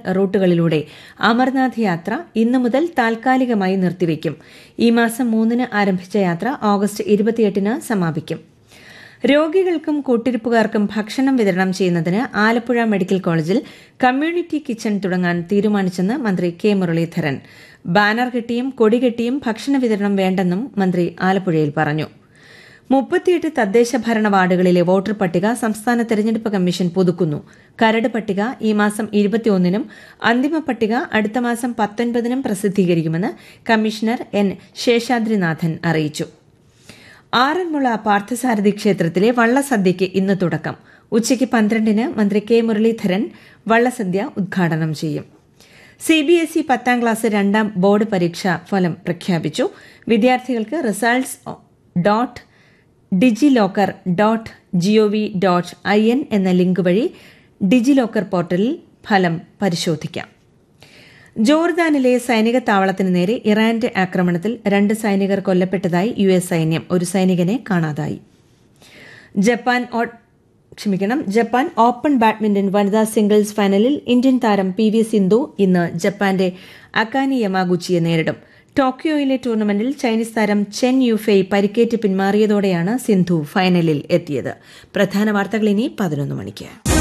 റൂട്ടുകളിലൂടെ അമർനാഥ് യാത്ര ഇന്നു മുതൽ താൽക്കാലികമായി നിർത്തിവെക്കും ഈ മാസം മൂന്നിന് ആരംഭിച്ച യാത്ര ഓഗസ്റ്റ് ഇരുപത്തിയെട്ടിന് സമാപിക്കും രോഗികൾക്കും കൂട്ടിരിപ്പുകാർക്കും ഭക്ഷണം വിതരണം ചെയ്യുന്നതിന് ആലപ്പുഴ മെഡിക്കൽ കോളേജിൽ കമ്മ്യൂണിറ്റി കിച്ചൺ തുടങ്ങാൻ തീരുമാനിച്ചെന്ന് മന്ത്രി കെ മുരളീധരൻ ബാനർ കെട്ടിയും കൊടി കെട്ടിയും ഭക്ഷണ വിതരണം വേണ്ടെന്നും മന്ത്രി ആലപ്പുഴയിൽ പറഞ്ഞു മുപ്പത്തിയെട്ട് തദ്ദേശ ഭരണ വാർഡുകളിലെ വോട്ടർ പട്ടിക സംസ്ഥാന തെരഞ്ഞെടുപ്പ് കമ്മീഷൻ പുതുക്കുന്നു കരട് പട്ടിക ഈ മാസം ഇരുപത്തിയൊന്നിനും അന്തിമ പട്ടിക അടുത്ത മാസം പത്തൊൻപതിനും പ്രസിദ്ധീകരിക്കുമെന്ന് കമ്മീഷണർ എൻ ശേഷാദ്രിനാഥൻ അറിയിച്ചു ആറന്മുള പാർത്ഥസാരഥി ക്ഷേത്രത്തിലെ വള്ളസദ്യയ്ക്ക് ഇന്ന് തുടക്കം ഉച്ചയ്ക്ക് പന്ത്രണ്ടിന് മന്ത്രി കെ മുരളീധരൻ വള്ളസദ്യ ഉദ്ഘാടനം ചെയ്യും സിബിഎസ്ഇ പത്താം ക്ലാസ് രണ്ടാം ബോർഡ് പരീക്ഷാ ഫലം പ്രഖ്യാപിച്ചു വിദ്യാർത്ഥികൾക്ക് results dot DigiLocker dot gov dot I N എന്ന ലിങ്ക് വഴി ഡിജി ലോക്കർ പോർട്ടലിൽ ഫലം പരിശോധിക്കാം ജോർദാനിലെ സൈനിക താവളത്തിന് നേരെ ഇറാന്റെ ആക്രമണത്തിൽ രണ്ട് സൈനികർ കൊല്ലപ്പെട്ടതായി യു എസ് സൈന്യം ഒരു സൈനികനെ കാണാതായി ജപ്പാൻ ക്ഷമിക്കണം ജപ്പാൻ ഓപ്പൺ ബാഡ്മിന്റൺ വനിതാ സിംഗിൾസ് ഫൈനലിൽ ഇന്ത്യൻ താരം പി വി സിന്ധു ഇന്ന് ജപ്പാന്റെ അക്കാനി യമാഗുച്ചിയെ നേരിടും ടോക്കിയോയിലെ ടൂർണമെന്റിൽ ചൈനീസ് താരം ചെൻ യുഫെയ് പരിക്കേറ്റ് പിന്മാറിയതോടെയാണ് സിന്ധു ഫൈനലിൽ എത്തിയത് പ്രധാന വാർത്തകൾ ഇനി പതിനൊന്ന് മണിക്ക്